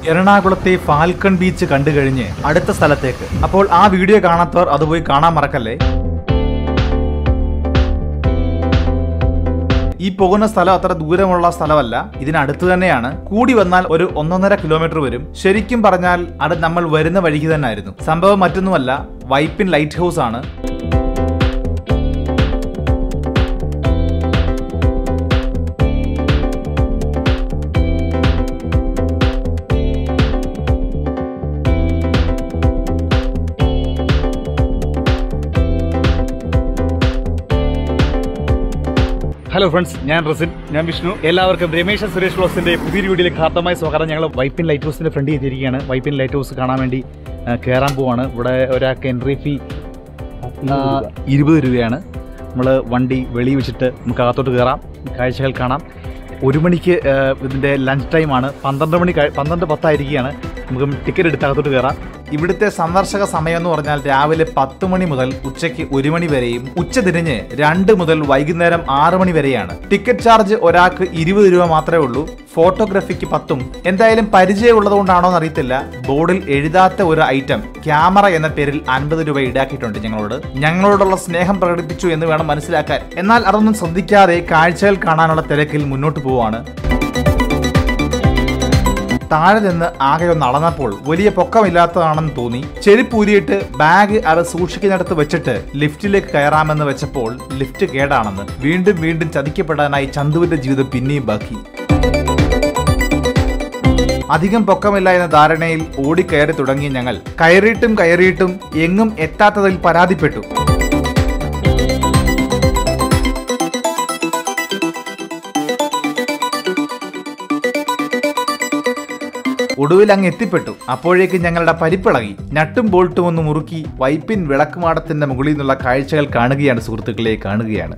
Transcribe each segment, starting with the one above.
എറണാകുളത്തെ falcon beach കണ്ടു കഴിഞ്ഞ് അടുത്ത സ്ഥലത്തേക്ക് അപ്പോൾ ആ വീഡിയോ കാണാത്തവർ അത് പോയി കാണാൻ മറക്കല്ലേ ഈ പോകുന്ന സ്ഥലം അത്ര ദൂരമുള്ള സ്ഥലമല്ല ഇതിനടുത്ത് തന്നെയാണ് കൂടി വന്നാൽ ഒരു ഒന്നൊന്നര കിലോമീറ്റർ വരും ശരിക്കും പറഞ്ഞാൽ അത് നമ്മൾ വരുന്ന വഴിക്ക് തന്നെ ആയിരുന്നു സംഭവം മറ്റൊന്നുമല്ല വൈപ്പിൻ ലൈറ്റ് ഹൗസ് ആണ് ഹലോ ഫ്രണ്ട്സ് ഞാൻ റസിൻ ഞാൻ വിഷ്ണു എല്ലാവർക്കും രമേശ സുരേഷ് ബ്ലോഗ്സിന്റെ പുതിയൊരു വീഡിയോയിലേക്ക് ഹാർദമായി സ്വാഗതം ഞങ്ങൾ വൈപ്പിൻ ലൈറ്റ് ഹൗസിന്റെ ഫ്രണ്ടിൽ എത്തിയിരിക്കുകയാണ് വൈപ്പിൻ ലൈറ്റ് ഹൗസ് കാണാൻ വേണ്ടി ആ, കയറാൻ പോവാണ് ഇവിടെ ഒരാൾക്ക് എൻട്രി ഫീ ഇരുപത് രൂപയാണ് നമ്മൾ വണ്ടി വെളി വെച്ചിട്ട് നമുക്ക് അകത്തോട്ട് കയറാം കാഴ്ചകൾ കാണാം ഒരു മണിക്ക് ആ, ഇതിന്റെ ലഞ്ച് ടൈമാണ് പന്ത്രണ്ട് മണി കഴി- പന്ത്രണ്ട് പത്തായിരിക്കുകയാണ് നമുക്ക് ടിക്കറ്റ് എടുത്ത് അകത്തോട്ട് കയറാം ഇവിടുത്തെ സന്ദർശക സമയം എന്ന് പറഞ്ഞാൽ രാവിലെ പത്ത് മണി മുതൽ ഉച്ചയ്ക്ക് ഒരു മണി വരെയും ഉച്ച തിരിഞ്ഞ് രണ്ട് മുതൽ വൈകുന്നേരം ആറ് മണി വരെയാണ് ടിക്കറ്റ് ചാർജ് ഒരാൾക്ക് ഇരുപത് രൂപ മാത്രമേ ഉള്ളൂ ഫോട്ടോഗ്രാഫിക്ക് പത്തും എന്തായാലും പരിചയമുള്ളത് കൊണ്ടാണോ എന്നറിയത്തില്ല ബോർഡിൽ എഴുതാത്ത ഒരു ഐറ്റം ക്യാമറ എന്ന പേരിൽ അൻപത് രൂപ ഈടാക്കിയിട്ടുണ്ട് ഞങ്ങളോട് ഞങ്ങളോടുള്ള സ്നേഹം പ്രകടിപ്പിച്ചു എന്ന് വേണം മനസ്സിലാക്കാൻ എന്നാൽ അതൊന്നും ശ്രദ്ധിക്കാതെ കാഴ്ചകൾ കാണാനുള്ള തിരക്കിൽ മുന്നോട്ട് പോവാണ് താഴെ നിന്ന് ആകെ ഒന്ന് അളന്നപ്പോൾ വലിയ പൊക്കമില്ലാത്തതാണെന്ന് തോന്നി ചെരുപ്പൂരിയിട്ട് ബാഗ് അത് സൂക്ഷിക്കുന്നിടത്ത് വെച്ചിട്ട് ലിഫ്റ്റിലേക്ക് കയറാമെന്ന് വെച്ചപ്പോൾ ലിഫ്റ്റ് കേടാണെന്ന് വീണ്ടും വീണ്ടും ചതിക്കപ്പെടാനായി ചന്തുവിന്റെ ജീവിതം പിന്നെയും ബാക്കി അധികം പൊക്കമില്ല എന്ന ധാരണയിൽ ഓടിക്കയറി തുടങ്ങി ഞങ്ങൾ കയറിയിട്ടും കയറിയിട്ടും എങ്ങും എത്താത്തതിൽ പരാതിപ്പെട്ടു ഒടുവിൽ അങ്ങ് എത്തിപ്പെട്ടു അപ്പോഴേക്ക് ഞങ്ങളുടെ പരിപ്പിളകി നട്ടും ബോൾട്ടും ഒന്ന് മുറുക്കി വൈപ്പിൻ വിളക്കുമാടത്തിന്റെ മുകളിൽ നിന്നുള്ള കാഴ്ചകൾ കാണുകയാണ് സുഹൃത്തുക്കളെ കാണുകയാണ്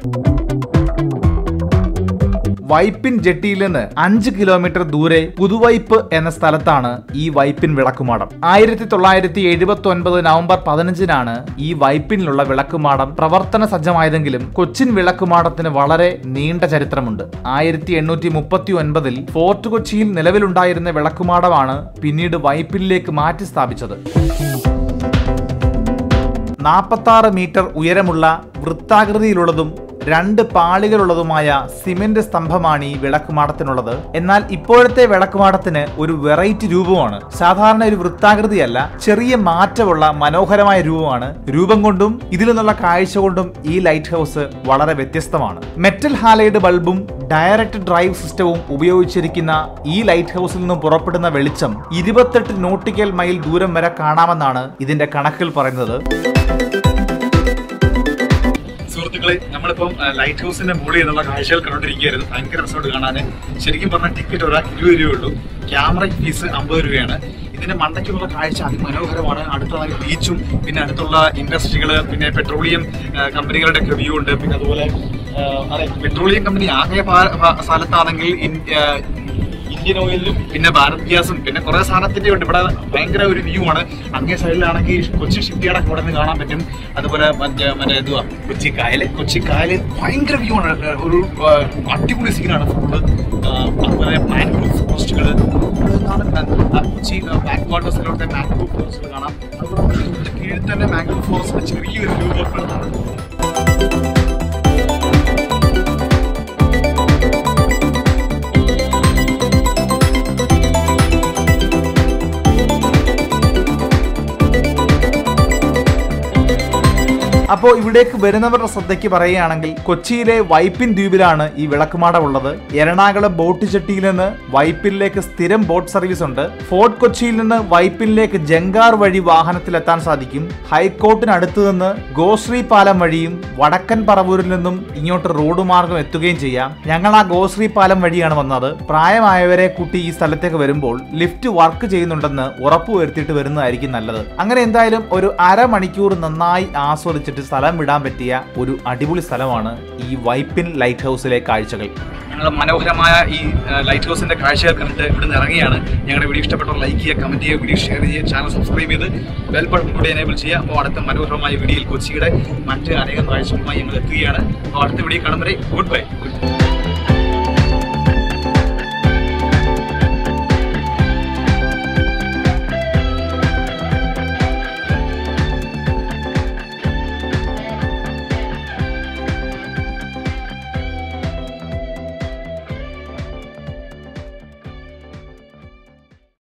വൈപ്പിൻ ജെട്ടിയിൽ നിന്ന് അഞ്ച് കിലോമീറ്റർ ദൂരെ പുതുവൈപ്പ് എന്ന സ്ഥലത്താണ് ഈ വൈപ്പിൻ വിളക്കുമാടം ആയിരത്തി തൊള്ളായിരത്തി എഴുപത്തി ഒൻപത് നവംബർ പതിനഞ്ചിനാണ് ഈ വൈപ്പിനിലുള്ള വിളക്കുമാടം പ്രവർത്തന സജ്ജമായതെങ്കിലും കൊച്ചിൻ വിളക്കുമാടത്തിന് വളരെ നീണ്ട ചരിത്രമുണ്ട് ആയിരത്തി എണ്ണൂറ്റി മുപ്പത്തി ഒൻപതിൽ ഫോർട്ട് കൊച്ചിയിൽ നിലവിലുണ്ടായിരുന്ന വിളക്കുമാടമാണ് പിന്നീട് വൈപ്പിനിലേക്ക് മാറ്റി സ്ഥാപിച്ചത് നാൽപ്പത്താറ് മീറ്റർ ഉയരമുള്ള വൃത്താകൃതിയിലുള്ളതും രണ്ട് പാളികളുള്ളതുമായ സിമന്റ് സ്തംഭമാണ് ഈ വിളക്കുമാടത്തിനുള്ളത് എന്നാൽ ഇപ്പോഴത്തെ വിളക്കുമാടത്തിന് ഒരു വെറൈറ്റി രൂപമാണ് സാധാരണ ഒരു വൃത്താകൃതിയല്ല ചെറിയ മാറ്റമുള്ള മനോഹരമായ രൂപമാണ് രൂപം കൊണ്ടും ഇതിൽ നിന്നുള്ള കാഴ്ച കൊണ്ടും ഈ ലൈറ്റ് ഹൗസ് വളരെ വ്യത്യസ്തമാണ് മെറ്റൽ ഹാലൈഡ് ബൾബും ഡയറക്റ്റ് ഡ്രൈവ് സിസ്റ്റവും ഉപയോഗിച്ചിരിക്കുന്ന ഈ ലൈറ്റ് ഹൗസിൽ നിന്നും പുറപ്പെടുന്ന വെളിച്ചം ഇരുപത്തെട്ട് നോട്ടിക്കൽ മൈൽ ദൂരം വരെ കാണാമെന്നാണ് ഇതിന്റെ കണക്കുകൾ പറയുന്നത് സുഹൃത്തുക്കളെ നമ്മളിപ്പം ലൈറ്റ് ഹൗസിന്റെ മുകളിൽ നിന്നുള്ള കാഴ്ചകൾ കണ്ടുകൊണ്ടിരിക്കുകയായിരുന്നു ഭയങ്കര രസമായിട്ട് കാണാൻ ശരിക്കും പറഞ്ഞാൽ ടിക്കറ്റ് ഒരാൾക്ക് ഇരുപത് രൂപയേ ഉള്ളൂ ക്യാമറ ഫീസ് അമ്പത് രൂപയാണ് ഇതിന്റെ മണ്ടയ്ക്കുള്ള കാഴ്ച അതിമനോഹരമാണ് അടുത്ത ബീച്ചും പിന്നെ അടുത്തുള്ള ഇൻഡസ്ട്രികൾ പിന്നെ പെട്രോളിയം കമ്പനികളുടെ ഒക്കെ വ്യൂ ഉണ്ട് പിന്നെ അതുപോലെ ആ, അതെ പെട്രോളിയം കമ്പനി ആകെ ഭാ- ഭാ- സ്ഥലത്താണെങ്കിൽ ഇൻ- ആ, ഇന്ത്യൻ ഓയിലും പിന്നെ ഭാരത് ഗ്യാസും പിന്നെ കുറെ സാധനത്തിന്റെ ഉണ്ട് ഇവിടെ ഭയങ്കര ഒരു വ്യൂ ആണ് അങ്ങേ സൈഡിലാണെങ്കിൽ കൊച്ചി ഷിപ്പ്യാർഡൊക്കെ ഇവിടെ നിന്ന് കാണാൻ പറ്റും അതുപോലെ മറ്റേ മറ്റേ എന്തുവാ കൊച്ചി കായല് കൊച്ചി കായല് ഭയങ്കര വ്യൂ ആണ് ഒരു ആ, അടിപൊളി സീനാണ് ഫുള്ള് അതുപോലെ മാൻഗ്രൂവ് ഫോറസ്റ്റുകൾ കൊച്ചി ബാക്ക് വാട്ടേഴ്സിലോട്ട് മാൻഗ്രൂവ് ഫോറസ്റ്റുകൾ കാണാം അതുപോലെ ഇതിന്റെ കീഴിൽ തന്നെ മാൻഗ്രൂവ് ഫോറസ്റ്റ് ചെറിയൊരു രൂപപ്പെടുന്നതാണ് അപ്പോൾ ഇവിടേക്ക് വരുന്നവരുടെ ശ്രദ്ധയ്ക്ക് പറയുകയാണെങ്കിൽ കൊച്ചിയിലെ വൈപ്പിൻ ദ്വീപിലാണ് ഈ വിളക്കുമാടം ഉള്ളത് എറണാകുളം ബോട്ട് ചെട്ടിയിൽ നിന്ന് വൈപ്പിനിലേക്ക് സ്ഥിരം ബോട്ട് സർവീസ് ഉണ്ട് ഫോർട്ട് കൊച്ചിയിൽ നിന്ന് വൈപ്പിനിലേക്ക് ജങ്കാർ വഴി വാഹനത്തിലെത്താൻ സാധിക്കും ഹൈക്കോർട്ടിനടുത്ത് നിന്ന് ഗോശ്രീ പാലം വഴിയും വടക്കൻ പറവൂരിൽ നിന്നും ഇങ്ങോട്ട് റോഡ് മാർഗം എത്തുകയും ചെയ്യാം ഞങ്ങൾ ആ ഗോശ്രീ പാലം വഴിയാണ് വന്നത് പ്രായമായവരെ കൂട്ടി ഈ സ്ഥലത്തേക്ക് വരുമ്പോൾ ലിഫ്റ്റ് വർക്ക് ചെയ്യുന്നുണ്ടെന്ന് ഉറപ്പുവരുത്തിയിട്ട് വരുന്നതായിരിക്കും നല്ലത് അങ്ങനെ എന്തായാലും ഒരു അരമണിക്കൂർ നന്നായി ആസ്വദിച്ചിട്ട് സ്ഥലം വിടാൻ പറ്റിയ ഒരു അടിപൊളി സ്ഥലമാണ് ഈ വൈപ്പിൻ ലൈറ്റ് ഹൗസിലെ കാഴ്ചകൾ ഞങ്ങൾ മനോഹരമായ ഈ ലൈറ്റ് ഹൗസിന്റെ കാഴ്ചകൾ കണ്ടിട്ട് ഇവിടുന്ന് ഇറങ്ങിയാണ് ഞങ്ങളുടെ വീഡിയോ ഇഷ്ടപ്പെട്ടവർ ലൈക്ക് ചെയ്യുക കമന്റ് ചെയ്യുക വീഡിയോ ഷെയർ ചെയ്യുക ചാനൽ സബ്സ്ക്രൈബ് ചെയ്ത് ബെൽ ബട്ടൺ കൂടി എനേബിൾ ചെയ്യുക അപ്പോൾ അടുത്ത മനോഹരമായ വീഡിയോയിൽ കൊച്ചിയുടെ മറ്റ് അനേകം കാഴ്ചകളുമായി ഞങ്ങൾ എത്തുകയാണ് അപ്പോൾ അടുത്ത വീഡിയോ കാണുമ്പോൾ ഗുഡ് ബൈ